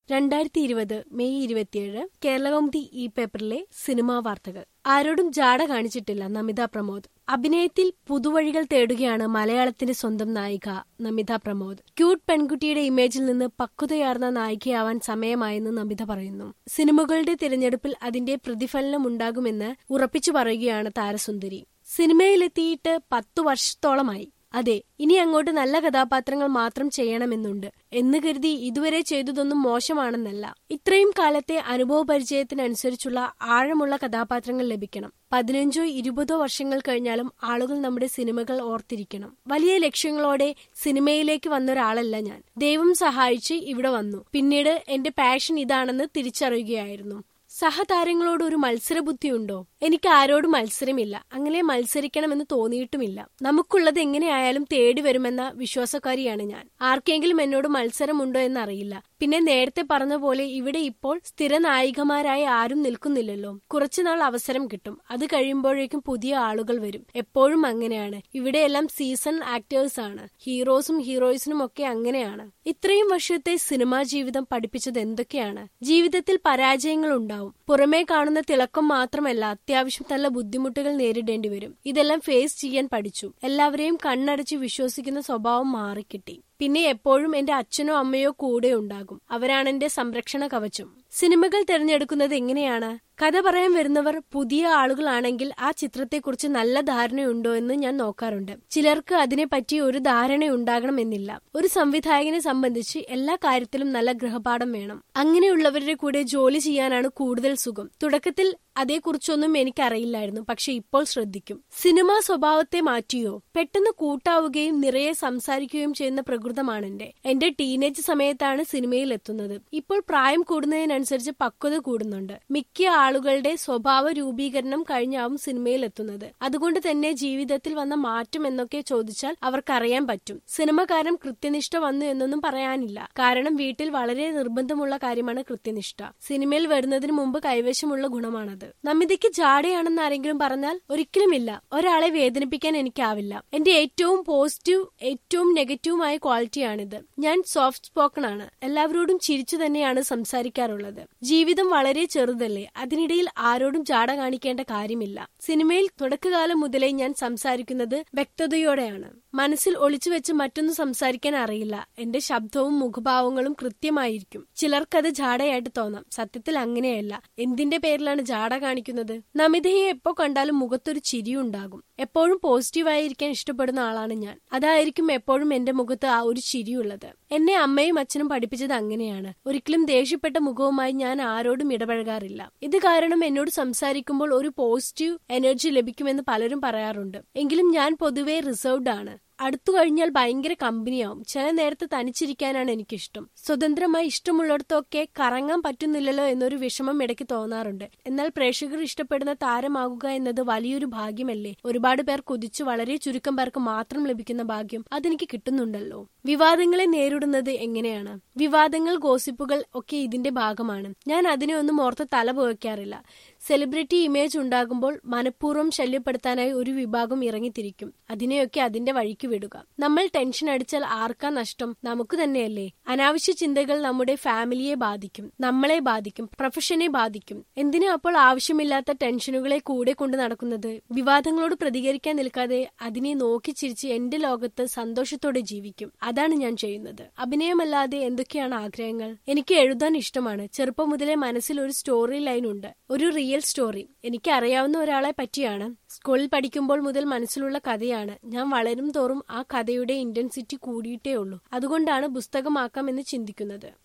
രണ്ടായിരത്തി ഇരുപത് മെയ് ഇരുപത്തിയേഴ് കേരളകൗമുദി ഈ പേപ്പറിലെ സിനിമാ വാർത്തകൾ ആരോടും ജാട കാണിച്ചിട്ടില്ല നമിത പ്രമോദ് അഭിനയത്തിൽ പുതുവഴികൾ തേടുകയാണ് മലയാളത്തിന്റെ സ്വന്തം നായിക നമിത പ്രമോദ് ക്യൂട്ട് പെൺകുട്ടിയുടെ ഇമേജിൽ നിന്ന് പക്വതയാർന്ന നായികയാവാൻ സമയമായെന്ന് നമിത പറയുന്നു സിനിമകളുടെ തിരഞ്ഞെടുപ്പിൽ അതിന്റെ പ്രതിഫലനം ഉണ്ടാകുമെന്ന് ഉറപ്പിച്ചു പറയുകയാണ് താരസുന്ദരി സിനിമയിലെത്തിയിട്ട് പത്തു വർഷത്തോളമായി അതെ ഇനി അങ്ങോട്ട് നല്ല കഥാപാത്രങ്ങൾ മാത്രം ചെയ്യണമെന്നുണ്ട് എന്ന് കരുതി ഇതുവരെ ചെയ്തതൊന്നും മോശമാണെന്നല്ല ഇത്രയും കാലത്തെ അനുഭവ പരിചയത്തിനനുസരിച്ചുള്ള ആഴമുള്ള കഥാപാത്രങ്ങൾ ലഭിക്കണം പതിനഞ്ചോ ഇരുപതോ വർഷങ്ങൾ കഴിഞ്ഞാലും ആളുകൾ നമ്മുടെ സിനിമകൾ ഓർത്തിരിക്കണം വലിയ ലക്ഷ്യങ്ങളോടെ സിനിമയിലേക്ക് വന്നൊരാളല്ല ഞാൻ ദൈവം സഹായിച്ച് ഇവിടെ വന്നു പിന്നീട് എന്റെ പാഷൻ ഇതാണെന്ന് തിരിച്ചറിയുകയായിരുന്നു സഹതാരങ്ങളോട് ഒരു മത്സരബുദ്ധിയുണ്ടോ എനിക്ക് ആരോടും മത്സരമില്ല അങ്ങനെ മത്സരിക്കണമെന്ന് തോന്നിയിട്ടുമില്ല നമുക്കുള്ളത് എങ്ങനെയായാലും തേടി വരുമെന്ന വിശ്വാസക്കാരിയാണ് ഞാൻ ആർക്കെങ്കിലും എന്നോട് മത്സരമുണ്ടോ എന്നറിയില്ല പിന്നെ നേരത്തെ പറഞ്ഞ പോലെ ഇവിടെ ഇപ്പോൾ സ്ഥിര നായികമാരായി ആരും നിൽക്കുന്നില്ലല്ലോ കുറച്ചുനാൾ അവസരം കിട്ടും അത് കഴിയുമ്പോഴേക്കും പുതിയ ആളുകൾ വരും എപ്പോഴും അങ്ങനെയാണ് ഇവിടെയെല്ലാം സീസൺ ആക്ടേഴ്സ് ആണ് ഹീറോസും ഹീറോയിസിനും ഒക്കെ അങ്ങനെയാണ് ഇത്രയും വർഷത്തെ സിനിമാ ജീവിതം പഠിപ്പിച്ചത് എന്തൊക്കെയാണ് ജീവിതത്തിൽ പരാജയങ്ങൾ ഉണ്ടാവും പുറമേ കാണുന്ന തിളക്കം മാത്രമല്ല അത്യാവശ്യം നല്ല ബുദ്ധിമുട്ടുകൾ നേരിടേണ്ടി വരും ഇതെല്ലാം ഫേസ് ചെയ്യാൻ പഠിച്ചു എല്ലാവരെയും കണ്ണടച്ച് വിശ്വസിക്കുന്ന സ്വഭാവം മാറിക്കിട്ടി പിന്നെ എപ്പോഴും എന്റെ അച്ഛനോ അമ്മയോ കൂടെ ഉണ്ടാകും അവരാണ് എന്റെ സംരക്ഷണ കവചം സിനിമകൾ തിരഞ്ഞെടുക്കുന്നത് എങ്ങനെയാണ് കഥ പറയാൻ വരുന്നവർ പുതിയ ആളുകളാണെങ്കിൽ ആ ചിത്രത്തെക്കുറിച്ച് നല്ല ധാരണയുണ്ടോ എന്ന് ഞാൻ നോക്കാറുണ്ട് ചിലർക്ക് അതിനെപ്പറ്റി ഒരു ധാരണ ഉണ്ടാകണമെന്നില്ല ഒരു സംവിധായകനെ സംബന്ധിച്ച് എല്ലാ കാര്യത്തിലും നല്ല ഗൃഹപാഠം വേണം അങ്ങനെയുള്ളവരുടെ കൂടെ ജോലി ചെയ്യാനാണ് കൂടുതൽ സുഖം തുടക്കത്തിൽ അതേക്കുറിച്ചൊന്നും എനിക്കറിയില്ലായിരുന്നു പക്ഷെ ഇപ്പോൾ ശ്രദ്ധിക്കും സിനിമാ സ്വഭാവത്തെ മാറ്റിയോ പെട്ടെന്ന് കൂട്ടാവുകയും നിറയെ സംസാരിക്കുകയും ചെയ്യുന്ന പ്രകൃതമാണ് എന്റെ എന്റെ ടീനേജ് സമയത്താണ് സിനിമയിൽ എത്തുന്നത് ഇപ്പോൾ പ്രായം കൂടുന്നതിനനുസരിച്ച് പക്വത കൂടുന്നുണ്ട് മിക്ക ആളുകളുടെ സ്വഭാവ രൂപീകരണം കഴിഞ്ഞാവും സിനിമയിൽ എത്തുന്നത് അതുകൊണ്ട് തന്നെ ജീവിതത്തിൽ വന്ന മാറ്റം എന്നൊക്കെ ചോദിച്ചാൽ അവർക്കറിയാൻ പറ്റും സിനിമകാരൻ കൃത്യനിഷ്ഠ വന്നു എന്നൊന്നും പറയാനില്ല കാരണം വീട്ടിൽ വളരെ നിർബന്ധമുള്ള കാര്യമാണ് കൃത്യനിഷ്ഠ സിനിമയിൽ വരുന്നതിന് മുമ്പ് കൈവശമുള്ള ഗുണമാണത് നമിതയ്ക്ക് ജാടയാണെന്ന് ആരെങ്കിലും പറഞ്ഞാൽ ഒരിക്കലുമില്ല ഒരാളെ വേദനിപ്പിക്കാൻ എനിക്കാവില്ല എന്റെ ഏറ്റവും പോസിറ്റീവ് ഏറ്റവും നെഗറ്റീവുമായ ക്വാളിറ്റിയാണിത് ഞാൻ സോഫ്റ്റ് സ്പോക്കൺ ആണ് എല്ലാവരോടും ചിരിച്ചു തന്നെയാണ് സംസാരിക്കാറുള്ളത് ജീവിതം വളരെ ചെറുതല്ലേ അതിനിടയിൽ ആരോടും ജാട കാണിക്കേണ്ട കാര്യമില്ല സിനിമയിൽ തുടക്കകാലം മുതലേ ഞാൻ സംസാരിക്കുന്നത് വ്യക്തതയോടെയാണ് മനസ്സിൽ ഒളിച്ചു വെച്ച് മറ്റൊന്നും സംസാരിക്കാൻ അറിയില്ല എന്റെ ശബ്ദവും മുഖഭാവങ്ങളും കൃത്യമായിരിക്കും ചിലർക്കത് ജാടയായിട്ട് തോന്നാം സത്യത്തിൽ അങ്ങനെയല്ല എന്തിന്റെ പേരിലാണ് ജാട കാണിക്കുന്നത് നമിതയെ എപ്പോ കണ്ടാലും മുഖത്തൊരു ചിരിയുണ്ടാകും എപ്പോഴും പോസിറ്റീവായിരിക്കാൻ ഇഷ്ടപ്പെടുന്ന ആളാണ് ഞാൻ അതായിരിക്കും എപ്പോഴും എന്റെ മുഖത്ത് ആ ഒരു ചിരിയുള്ളത് എന്നെ അമ്മയും അച്ഛനും പഠിപ്പിച്ചത് അങ്ങനെയാണ് ഒരിക്കലും ദേഷ്യപ്പെട്ട മുഖവുമായി ഞാൻ ആരോടും ഇടപഴകാറില്ല ഇത് കാരണം എന്നോട് സംസാരിക്കുമ്പോൾ ഒരു പോസിറ്റീവ് എനർജി ലഭിക്കുമെന്ന് പലരും പറയാറുണ്ട് എങ്കിലും ഞാൻ പൊതുവെ റിസർവ്ഡ് ആണ് അടുത്തു കഴിഞ്ഞാൽ ഭയങ്കര കമ്പനിയാവും ചില നേരത്ത് തനിച്ചിരിക്കാനാണ് എനിക്കിഷ്ടം സ്വതന്ത്രമായി ഇഷ്ടമുള്ളിടത്തൊക്കെ കറങ്ങാൻ പറ്റുന്നില്ലല്ലോ എന്നൊരു വിഷമം ഇടയ്ക്ക് തോന്നാറുണ്ട് എന്നാൽ പ്രേക്ഷകർ ഇഷ്ടപ്പെടുന്ന താരമാകുക എന്നത് വലിയൊരു ഭാഗ്യമല്ലേ ഒരുപാട് പേർ കുതിച്ചു വളരെ ചുരുക്കം പേർക്ക് മാത്രം ലഭിക്കുന്ന ഭാഗ്യം അതെനിക്ക് കിട്ടുന്നുണ്ടല്ലോ വിവാദങ്ങളെ നേരിടുന്നത് എങ്ങനെയാണ് വിവാദങ്ങൾ ഗോസിപ്പുകൾ ഒക്കെ ഇതിന്റെ ഭാഗമാണ് ഞാൻ അതിനെ ഒന്നും ഓർത്ത് തല പുകയ്ക്കാറില്ല സെലിബ്രിറ്റി ഇമേജ് ഉണ്ടാകുമ്പോൾ മനഃപൂർവ്വം ശല്യപ്പെടുത്താനായി ഒരു വിഭാഗം ഇറങ്ങിത്തിരിക്കും അതിനെയൊക്കെ അതിന്റെ വഴിക്ക് വിടുക നമ്മൾ ടെൻഷൻ അടിച്ചാൽ ആർക്കാ നഷ്ടം നമുക്ക് തന്നെയല്ലേ അനാവശ്യ ചിന്തകൾ നമ്മുടെ ഫാമിലിയെ ബാധിക്കും നമ്മളെ ബാധിക്കും പ്രൊഫഷനെ ബാധിക്കും എന്തിനാ അപ്പോൾ ആവശ്യമില്ലാത്ത ടെൻഷനുകളെ കൂടെ കൊണ്ട് നടക്കുന്നത് വിവാദങ്ങളോട് പ്രതികരിക്കാൻ നിൽക്കാതെ അതിനെ നോക്കി ചിരിച്ച് എന്റെ ലോകത്ത് സന്തോഷത്തോടെ ജീവിക്കും അതാണ് ഞാൻ ചെയ്യുന്നത് അഭിനയമല്ലാതെ എന്തൊക്കെയാണ് ആഗ്രഹങ്ങൾ എനിക്ക് എഴുതാൻ ഇഷ്ടമാണ് ചെറുപ്പം മുതലേ മനസ്സിൽ ഒരു സ്റ്റോറി ലൈൻ ഉണ്ട് ഒരു റിയൽ സ്റ്റോറി എനിക്ക് അറിയാവുന്ന ഒരാളെ പറ്റിയാണ് സ്കൂളിൽ പഠിക്കുമ്പോൾ മുതൽ മനസ്സിലുള്ള കഥയാണ് ഞാൻ വളരും തോറും ആ കഥയുടെ ഇന്റൻസിറ്റി കൂടിയിട്ടേ ഉള്ളൂ അതുകൊണ്ടാണ് പുസ്തകമാക്കാമെന്ന് ചിന്തിക്കുന്നത്